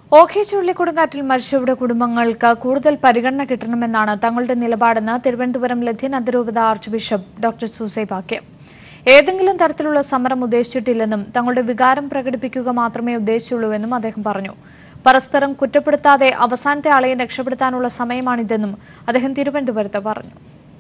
ഓഖി ചുഴലിക്കൊടുങ്കാറ്റിൽ മരിച്ചവരുടെ കുടുംബങ്ങൾക്ക് കൂടുതൽ പരിഗണന കിട്ടണമെന്നാണ് തങ്ങളുടെ നിലപാടെന്ന് തിരുവനന്തപുരം ലഥ്യൻ അതിരൂപത archbishop doctor Soosai Pakiam ഏതെങ്കിലും തരത്തിലുള്ള സമരം ഉദ്ദേശിച്ചിട്ടില്ലെന്നും തങ്ങളുടെ വികാരം പ്രകടിപ്പിക്കുക മാത്രമേ ഉദ്ദേശിച്ചുള്ളൂവെന്നും അദ്ദേഹം പറഞ്ഞു പരസ്പരം കുറ്റപ്പെടുത്താതെ അവസാനത്തെ ആളെയും രക്ഷപ്പെടുത്താനുള്ള സമയമാണിതെന്നും അദ്ദേഹം തിരുവനന്തപുരത്ത് പറഞ്ഞു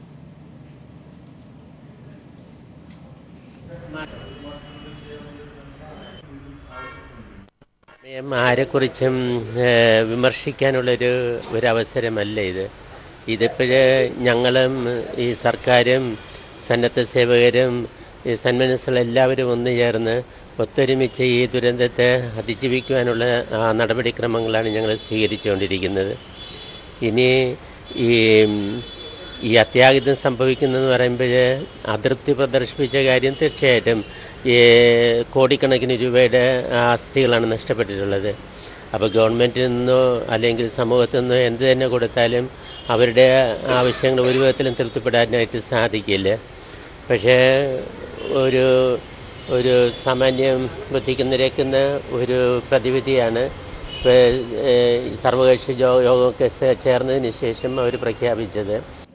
സമയം ആരെക്കുറിച്ചും ഏഹ്, വിമർശിക്കാനുള്ളൊരു ഒരവസരമല്ല ഇത് ഇതിപ്പോഴ് ഞങ്ങളും ഈ സർക്കാരും സന്നദ്ധ സേവകരും ഈ സന്മനസ്സുള്ള എല്ലാവരും ഒന്നു ചേർന്ന് ഒത്തൊരുമിച്ച് ഈ ദുരന്തത്തെ അതിജീവിക്കുവാനുള്ള ആ നടപടിക്രമങ്ങളാണ് ഞങ്ങൾ സ്വീകരിച്ചുകൊണ്ടിരിക്കുന്നത് ഇനി ഈ ഈ അത്യാഹിതം സംഭവിക്കുന്നതെന്ന് പറയുമ്പോൾ അതൃപ്തി പ്രദർശിപ്പിച്ച കാര്യം തീർച്ചയായിട്ടും ഈ കോടിക്കണക്കിന് രൂപയുടെ ആസ്തികളാണ് നഷ്ടപ്പെട്ടിട്ടുള്ളത് അപ്പോൾ ഗവൺമെൻറ്റിൽ നിന്നോ അല്ലെങ്കിൽ സമൂഹത്തിൽ നിന്നോ എന്ത് തന്നെ കൊടുത്താലും അവരുടെ ആവശ്യങ്ങൾ ഒരു വിധത്തിലും തൃപ്തിപ്പെടാനായിട്ട് സാധിക്കില്ല പക്ഷേ ഒരു ഒരു സാമാന്യം ബുദ്ധിക്ക് നിരക്കുന്ന ഒരു പ്രതിവിധിയാണ് ഇപ്പോൾ സർവകക്ഷി യോഗമൊക്കെ ചേർന്നതിന് ശേഷം അവർ പ്രഖ്യാപിച്ചത്